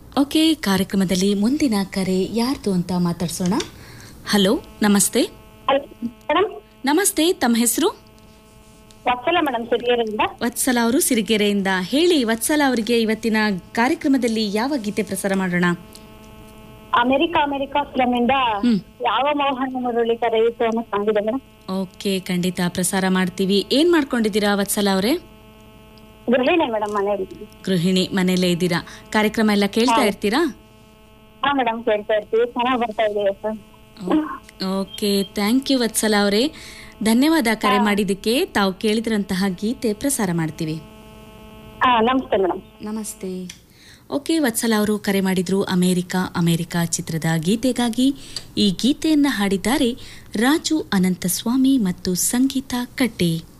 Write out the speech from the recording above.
Okay ಕಾರ್ಯಕ್ರಮದಲ್ಲಿ ಮುಂದಿನ ಕರೆ ಯಾರ್ದು ಅಂತ ಮಾತಾಡ್ಸೋಣ ಹಲೋ ನಮಸ್ತೆ ಹಲೋ ಮೇಡಮ್ ನಮಸ್ತೆ ತಮ್ಮ ಹೆಸರು ವತ್ಸಲ ಮೇಡಮ್ ಸಿರಿಗೆರೆಯಿಂದ ವತ್ಸಲ ಅವರು ಸಿರಿಗೆರೆಯಿಂದ ಹೇಳಿ ವತ್ಸಲ ಅವರಿಗೆ ಇವತ್ತಿನ ಕಾರ್ಯಕ್ರಮದಲ್ಲಿ ಯಾವ ಗೀತೆ ಪ್ರಸಾರ ಮಾಡೋಣ ಅಮೆರಿಕ ಅಮೆರಿಕ ಫಿಲಮ್ ಇಂದ ಹ್ಮ್. ಯಾವ ಮೋಹನ ಮುರಳಿ ಕರೆಯಿತು ಅನ್ನೋ ಸಾಂಗ್ ಇದೆ ಮೇಡಮ್ ಓಕೆ ಖಂಡಿತ ಪ್ರಸಾರ ಮಾಡ್ತೀವಿ ಏನ್ ಮಾಡ್ಕೊಂಡಿದ್ದೀರಾ ವತ್ಸಲ ಅವರೇ ಗೃಹಿಣಿ ಮೇಡಮ್ ಮನೆಯಲ್ಲಿ ಗೃಹಿಣಿ ಮನೇಲೇ ಇದ್ದೀರಾ ಕಾರ್ಯಕ್ರಮ ಎಲ್ಲ ಕೇಳ್ತಾ ಇರ್ತೀರಾ ಹಾ ಮೇಡಮ್ ಕೇಳ್ತಾ ಇರ್ತೀವಿ ಚೆನ್ನಾಗ್ ಬರ್ತಾ ಇದೆ sir okay thank you Vatsala ಅವರೇ ಧನ್ಯವಾದ ಕರೆ ಮಾಡಿದ್ದಕ್ಕೆ ತಾವು ಕೇಳಿದ್ರಂತಹ ಗೀತೆ ಪ್ರಸಾರ ಮಾಡ್ತೀವಿ ಹಾ ನಮಸ್ತೆ ಮೇಡಮ್ ನಮಸ್ತೆ ಓಕೆ ವತ್ಸಲ ಅವರು ಕರೆ ಮಾಡಿದ್ರು ಅಮೇರಿಕಾ ಅಮೇರಿಕಾ ಚಿತ್ರದ ಗೀತೆಗಾಗಿ ಈ ಗೀತೆಯನ್ನ ಹಾಡಿದ್ದಾರೆ ರಾಜು ಅನಂತಸ್ವಾಮಿ ಮತ್ತು ಸಂಗೀತ ಕಟ್ಟೆ